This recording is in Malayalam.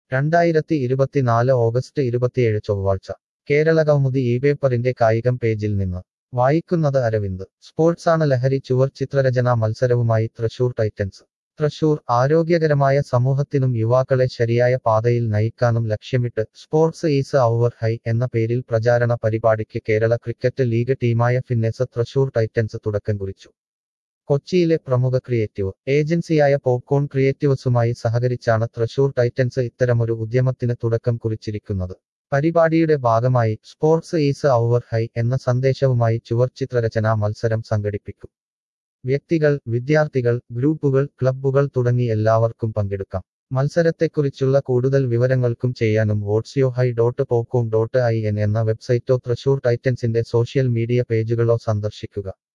രണ്ടായിരത്തി ഇരുപത്തിനാല് ഓഗസ്റ്റ് ഇരുപത്തിയേഴ് ചൊവ്വാഴ്ച കേരളകൗമുദി ഈ പേപ്പറിന്റെ കായികം പേജിൽ നിന്ന് വായിക്കുന്നത് അരവിന്ദ് സ്പോർട്സാണ് ലഹരി ചുവർ ചിത്രരചനാ മത്സരവുമായി തൃശൂർ ടൈറ്റൻസ് തൃശൂർ ആരോഗ്യകരമായ സമൂഹത്തിനും യുവാക്കളെ ശരിയായ പാതയിൽ നയിക്കാനും ലക്ഷ്യമിട്ട് സ്പോർട്സ് ഈസ് ഔവർ ഹൈ എന്ന പേരിൽ പ്രചാരണ പരിപാടിക്ക് കേരള ക്രിക്കറ്റ് ലീഗ് ടീമായ ഫിന്നസ് തൃശൂർ ടൈറ്റൻസ് തുടക്കം കുറിച്ചു കൊച്ചിയിലെ പ്രമുഖ ക്രിയേറ്റീവ് ഏജൻസിയായ പോപ്കോൺ ക്രിയേറ്റീവ്സുമായി സഹകരിച്ചാണ് തൃശൂർ ടൈറ്റൻസ് ഇത്തരമൊരു ഉദ്യമത്തിന് തുടക്കം കുറിച്ചിരിക്കുന്നത് പരിപാടിയുടെ ഭാഗമായി സ്പോർട്സ് ഈസ് ഔവർ ഹൈ എന്ന സന്ദേശവുമായി ചുവർച്ചിത്രരചനാ മത്സരം സംഘടിപ്പിക്കും വ്യക്തികൾ വിദ്യാർത്ഥികൾ ഗ്രൂപ്പുകൾ ക്ലബ്ബുകൾ തുടങ്ങി എല്ലാവർക്കും പങ്കെടുക്കാം മത്സരത്തെക്കുറിച്ചുള്ള കൂടുതൽ വിവരങ്ങൾക്കും ചെയ്യാനും വോട്ട്സ്യോ ഹൈ ഡോട്ട് പോക്കോം ഡോട്ട് ഐ എൻ എന്ന വെബ്സൈറ്റോ തൃശൂർ ടൈറ്റൻസിന്റെ സോഷ്യൽ മീഡിയ പേജുകളോ സന്ദർശിക്കുക